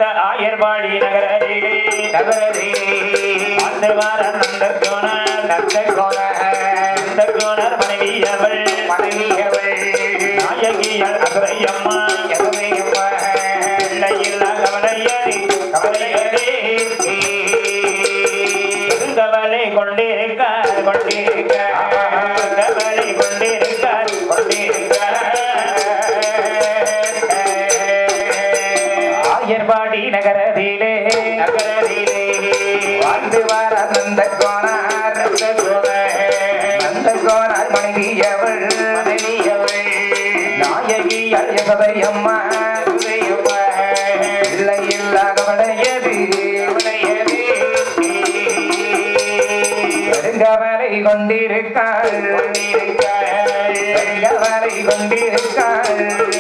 அந்த ஆயர்பாடி நகரிலே வாழ்ந்து வார நந்தகோணர் நந்தகோணர் மனைவி அவள் நாயகியல் அசுரையம்மா பிள்ளையில்லா கவலையடி கவலையடி கவலை கொண்டிருக்க கொண்டிருக்க கவலை கொண்டிருக்க கொண்டிருக்க ஆயர்பாடி நகரதிலே நகரதிலே வாழ்ந்து வர நந்த கோணார் நந்த கோணார் மனைவியவள் மனைவியவள் நாயகியால் யசதையம்மா இல்லை இல்லாதவளையது பெருங்கவலை கொண்டிருக்காள் பெருங்கவலை கொண்டிருக்காள்